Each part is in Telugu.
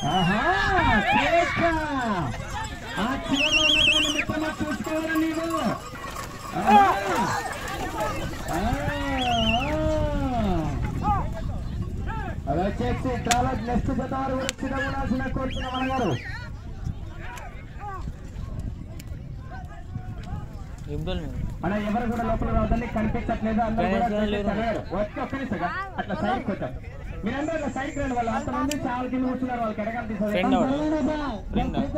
ఆహా కేక. ఆ చివరిలో ఉన్నటువంటి మిత్రమా చూసుకోవాలి నీవు ఆహా. ఆ, ఆ. అది వచ్చేసి డ్రాలో నెక్స్ట్ జత వారు కూడా సిద్ధంగా ఉండాల్సిన కోరుతున్నాం అన్నగారు మన ఎవరు కూడా లోపల రావద్దని కనిపించట్లేదు అందరూ కూడా గణేష్ గారు లేరు. చదివారు. వచ్చి ఒక్క నిమిషంగా అట్లా సైడ్ కొట్టాం మీరందరూ ఇట్లా సైడ్ రండి వాళ్ళు అంతమంది చాలా కింద కూర్చున్నారు వాళ్ళకి ఎడగాలి Friend out. Friend out.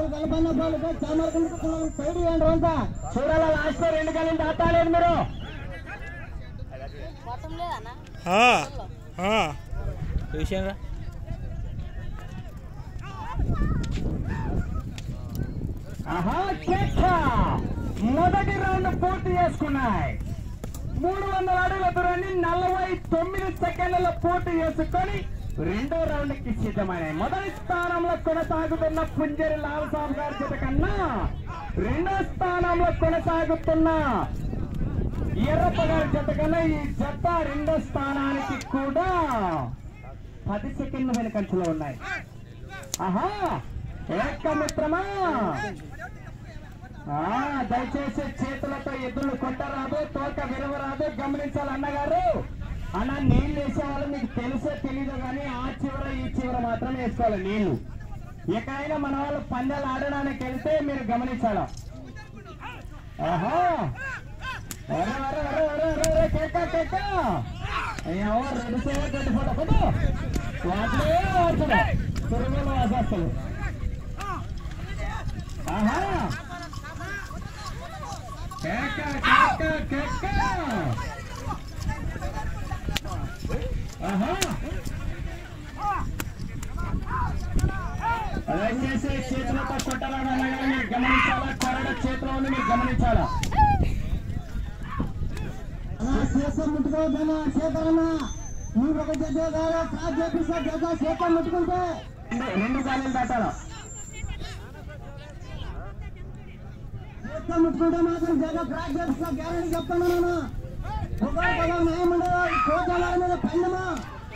చూడాలా లాస్ట్ లో రెండు కాలం దాటాలేదు మీరు మొత్తం లేదన్నా చూసారా ఆహా కేక. మొదటి రౌండ్ పూర్తి చేసుకున్నాయి మూడు వందల అడుగుల దూరాన్ని నలభై తొమ్మిది సెకండ్లలో పూర్తి చేసుకొని రెండో రౌండ్ కి సిద్ధమైనాయి మొదటి స్థానంలో కొనసాగుతున్న పుంజరి లాల్ సాబ్ గారి జత కన్నా రెండో స్థానంలో కొనసాగుతున్న ఎర్రప్ప గారి జత కన్నా ఈ జత రెండో స్థానానికి కూడా పది సెకండ్ల వెనకంచులో ఉన్నాయి ఆహా ఏక మిత్రమా ఆ, దయచేసి చేతులతో ఎద్దులు కొట్టరాదు తోక విరవరాదు గమనించాలి అన్నగారు అన్న నీళ్ళు వేసే వాళ్ళు మీకు తెలుసో తెలీదో కానీ ఆ చివర ఈ చివర మాత్రం వేసుకోవాలి నీళ్లు ఎక్కడైనా మన వాళ్ళు పందాలు ఆడడానికి వెళ్తే మీరు గమనించాలి ఆహా అరే, అరే, అరే, అరే, అరే, అరే, కేక, కేక. అయ్యో, రెండు సేవలు రెండు ఫోటో ఫోటో వాటిలే వాడుతున్నా తిరుగులో వాసేస్తాడు ఆహా కేక కేక కేక ఆహా దయచేసి చేతులతో కొట్టాలని అనగానే మీరు గమనించాలా కొరడ చేతిలో ఉంది మీరు గమనించాలా చేస్తాం ముట్టుకోవద్దన్నా చేతారన్నా మీరు ఒక జడ్జ కాదా కాదు చేపిస్తా జడ్జ చేస్తాం ముట్టుకుంటే రెండు రెండు గాలిలు దాటాలా చేస్తాం ముట్టుకుంటే మాత్రం జడ్జ క్రాక్ చేపిస్తా గ్యారెంటీ చెప్తాను నేను ఒకరు కదా న్యాయం ఉండదు కోటాల మీద పందమా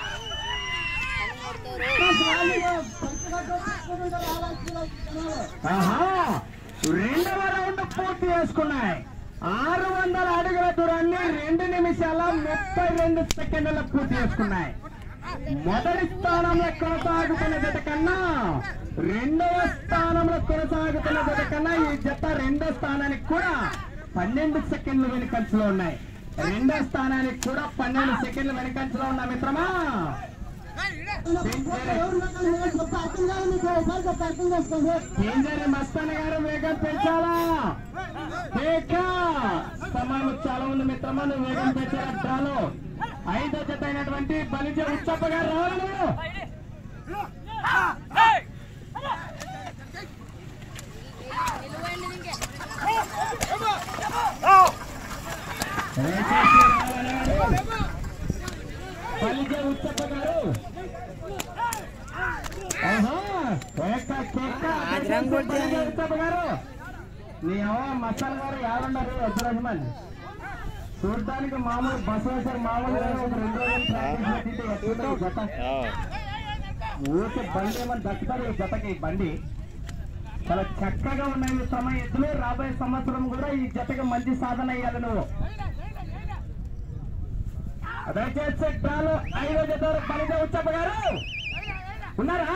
ఆహా రెండవ రౌండ్ పూర్తి చేసుకున్నాయి ఆరు వందల అడుగుల దూరాన్ని రెండు నిమిషాల ముప్పై రెండు సెకండ్ల పూర్తి చేసుకున్నాయి మొదటి స్థానంలో కొనసాగుతున్న జత కన్నా రెండవ స్థానంలో కొనసాగుతున్న జత కన్నా ఈ జత రెండో స్థానానికి కూడా పన్నెండు సెకండ్లు వెనుకంచులో ఉన్నాయి రెండో స్థానానికి కూడా పన్నెండు సెకండ్లు వెనుకంచులో ఉన్న మిత్రమా చెప్తా అర్థం కాదు మీకు ఒకసారి చెప్తా అర్థం చేసుకోండి కేంద్ర మస్తాన గారు వేగం పెంచాలా కేక సమయం చాలా ఉంది మిత్రమా నువ్వు వేగం పెంచాలా డ్రాలో ఐదో జత అయినటువంటి బలిజ ఉచ్చప్ప గారు రావాలి నువ్వు. నిలువండి ఇంకే దయచేసి రావాలి గారు. బలిజ ఉచ్చప్ప గారు ఆహా, కేక కేక బలిజ ఉచ్చప్ప గారు నీ అవ్వ మసాల గారు ఎవరున్నారు అబ్దురహమాన్ చూడటానికి మామూలు బస్సు వేసారు మామూలు ఒక రెండు రోజులు ప్రాక్టీస్ పెట్టింటే ఎట్లుంటుంది ఈ జత ఊరికే బండి ఏమని దక్కుతారు ఈ జతకి ఈ బండి చాలా చక్కగా ఉన్నాయి ఈ సమయ ఎద్దులు రాబోయే సంవత్సరం కూడా ఈ జతకి మంచి సాధన అయ్యాలి నువ్వు దయచేసి డ్రాలో ఐదో జత బలిజ ఉచ్చప్ప గారు ఉన్నారా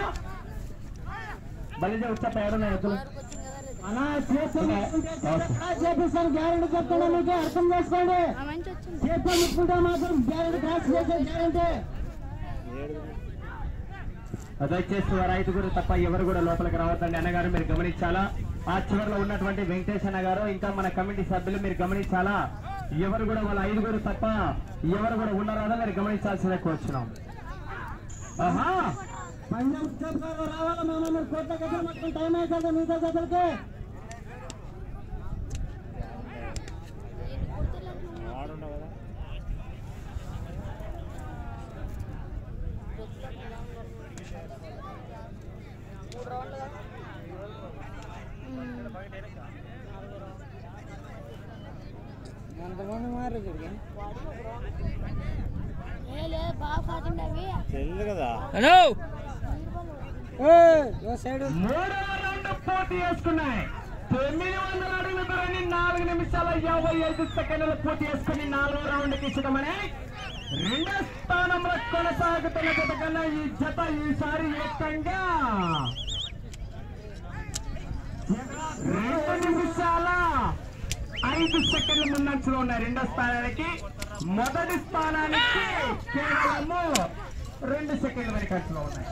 బలిజ ఉచ్చప్ప ఎవరున్నారు ఎద్దులు అలా చేస్తాం ముట్టుకుంటే క్రాక్ చేపిస్తాను గ్యారెంటీ చెప్తాను మీకు అర్థం చేసుకోండి ఆ మంచి వచ్చింది చేస్తాం ముట్టుకుంటే మాత్రం గ్యారెంటీ క్రాక్ చేసే గ్యారెంటీ దయచేసి వారు ఐదుగురు తప్ప ఎవరు కూడా లోపలికి రావద్దండి అన్నగారు మీరు గమనించాలా ఆ చివరిలో ఉన్నటువంటి వెంకటేష్ అన్న గారు ఇంకా మన కమిటీ సభ్యులు మీరు గమనించాలా ఎవరు కూడా వాళ్ళ ఐదుగురు తప్ప ఎవరు కూడా ఉండరాదో మీరు గమనించాల్సిందే కోరుచున్నాం ఆహా పంజాబ్ స్టేట్ రావాలా మేము మీరు కోట్ల గజలు మొత్తం టైం అవుతుంది మిగతా గజలకి మూడు రౌండ్లు కదా ఎంతమంది మారు ఏ లేదు బాగా కాదండి అవి తెలియదు కదా హలో మూడవ రౌండ్ పూర్తి చేసుకున్నాయి తొమ్మిది వందల అడుగుల దూరాన్ని నాలుగు నిమిషాల యాభై ఐదు సెకండ్లు పూర్తి చేసుకుని నాలుగో రౌండ్ కి ఇచ్చడమని రెండో స్థానంలో కొనసాగుతున్న జత కన్నా ఈ జత ఈసారి ఏకంగా రెండు నిమిషాల ఐదు సెకండ్ల ముందంచులో ఉన్నాయి రెండో స్థానానికి మొదటి స్థానానికి కేవలము రెండు సెకండ్ల వరకు అంచులో ఉన్నాయి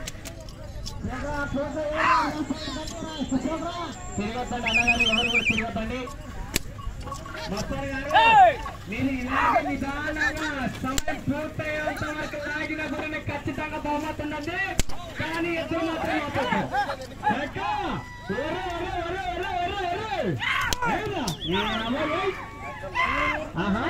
తిరగొద్దండి అన్నగారు ఎవరు కూడా తిరగొద్దండి మొత్తం గారు మీరు ఇలాగ నిదానంగా సమయం పూర్తయ్యేంత వరకు లాగిన గురిని ఖచ్చితంగా బహుమతి ఉన్నది కానీ ఎదురు మాత్రం ఆపొద్దు. ఎక్క? ఒరే, ఒరే, ఒరే, ఒరే, ఒరే, ఒరే. ఏరా? ఈ అమ్మాయి? ఆహా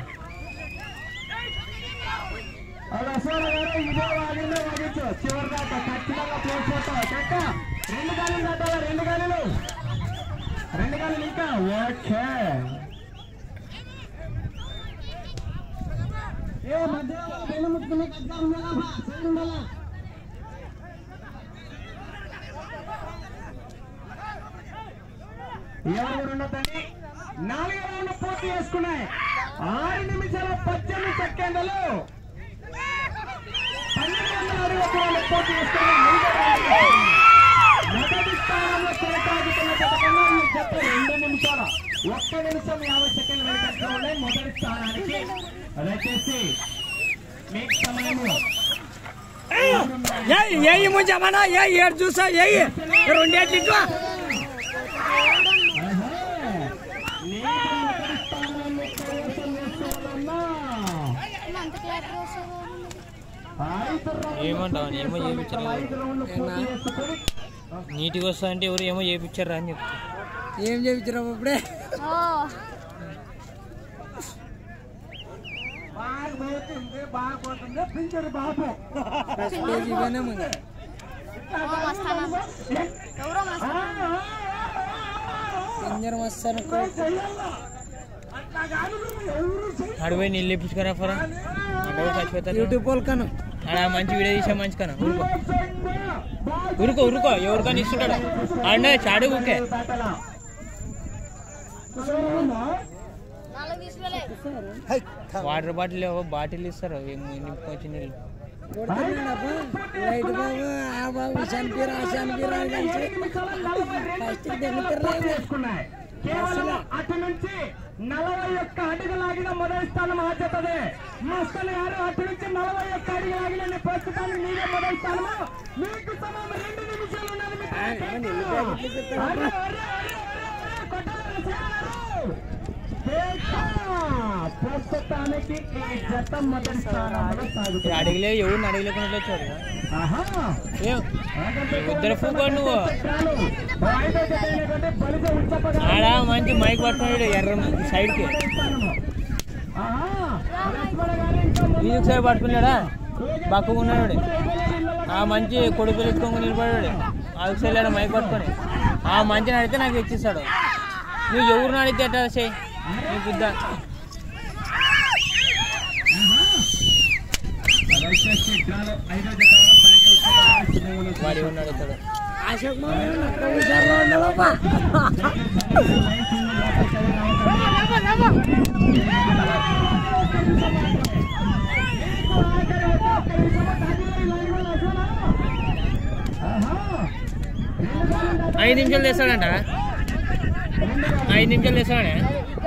అలా అసలు గారు ఇదే వాగిందో వాగించు చివరి దాకా ఖచ్చితంగా ప్లేస్ పోతావు చెక్క రెండు గాలి దాటాలా రెండు గాలిలు రెండు గాలి ఇంకా ఓకే ఏ మధ్యలో వెన్ను ముట్టుకునే కట్టా ఉండాలా బా సైడ్ ఉండాలా ఎవరు ఉండొద్దండి నాలుగు రౌండ్ పూర్తి చేసుకున్నాయి ఆరు నిమిషాల పద్దెనిమిది సెకండ్లు పన్నెండు వందల అరవై రౌండ్ పూర్తి చేసుకున్నాయి ఐదో రౌండ్ కి. మొదటి స్థానంలో కొనసాగుతున్న జత కన్నా ఈ జత రెండు నిమిషాల ఒక్క నిమిషం యాభై సెకండ్ల వెనకట్లో ఉన్నాయి మొదటి స్థానానికి దయచేసి మీకు సమయము ఏయి ముంచమన్నా ఏ ఏడు చూసా ఏయి రెండేట్లు ఇట్లా అంత క్లారిటీ వస్తుంది ఏమంటావు ఏమో చేయించారు నీట్గా వస్తా అంటే ఎవరు ఏమో చేయించారా అని చెప్తారు ఏం చేయించరావు ఇప్పుడే ఓ బాగా పోతుంది బాగా పోతుంది పింఛరు బాబు ఫస్ట్ పేజ్ ఇవన్నీ ముందు ఓ మస్తానా ఎవరో మస్తానా ఇంజన్ వస్తాను అడిపోయి నీళ్ళు ఇప్పించుకురా ఫరా అడవి చచ్చిపోతారు యూట్యూబ్ వాళ్ళకను ఆడ మంచి వీడియో తీసా మంచి కన్నా ఊరుకో ఉరుకో ఉరుకో ఎవరికైనా ఇస్తుంటాడు అంటే చాడు ఊకే నాలుగు తీసుకులే వాటర్ బాటిల్ ఏవో బాటిల్ ఇస్తారు ఏం నింపుకొచ్చి నీళ్ళు లైట్ బాబు ఆ బాబు చనిపోయారు ఆ చనిపోయారు అని కలిసి ఫస్ట్ దగ్గర చేసుకున్నాయి కేవలం అటు నుంచి నలభై ఒక్క అడుగు లాగిన మొదటి స్థానం ఆ జతదే మస్తన్ గారు అటు నుంచి నలభై ఒక్క అడుగు లాగిన ప్రస్తుతానికి మీరే మొదటి స్థానము మీకు సమయం రెండు నిమిషాలు ఉన్నది మిత్రులారా. అరే, అరే, అరే, అరే, కొట్టాలి, చేయాలి. దేశా, ప్రస్తుతానికి ఈ జత మొదటి స్థానంలో సాగుతుంది అడిగలే ఎవరిని అడగలేకుండా వచ్చాడు ఆహా ఏం ఇద్దరు ఫూకోడు నువ్వు ఆడ మంచి మైక్ పట్టుకున్నాడు ఎర్ర సైడ్కి మ్యూజిక్ సైడ్ పట్టుకున్నాడా బక్క ఉన్నాడు ఆ మంచి కొడుకు ఎత్తుకొని నిలబడాడు ఆ సైడ్ మైక్ పట్టుకొని ఆ మంచిని అడిగితే నాకు ఇచ్చిస్తాడు నువ్వు ఎవరిని అడిగితే ఎట్లా చేయి నీ బుద్ధ వాడు ఎవరిని అడుగుతాడు అశోక్ మామ ఒక్క విషయాల్లో ఉండాలబ్బా ఐదు నిమిషాలు తెస్తాడంట ఐదు నిమిషాలు తెస్తాడే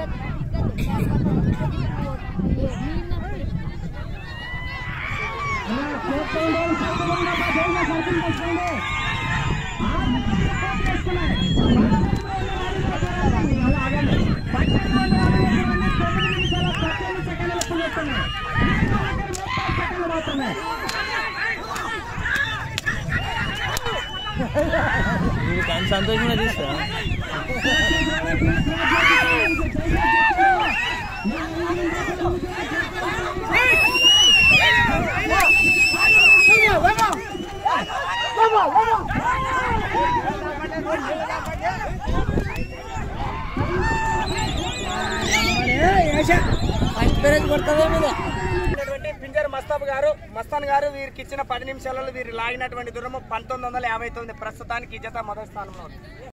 నీకు కానీ సంతోషంగా తీసుకురా ఫస్ట్ పేరేజ్ కొడుతుందే మీద ఉన్నటువంటి పింజర్ మస్తాబ్ గారు మస్తాన్ గారు వీరికి ఇచ్చిన పది నిమిషాలలో వీరు లాగినటువంటి దూరము పంతొమ్మిది వందల యాభై తొమ్మిది ప్రస్తుతానికి ఈ జత మొదటి స్థానంలో ఉంది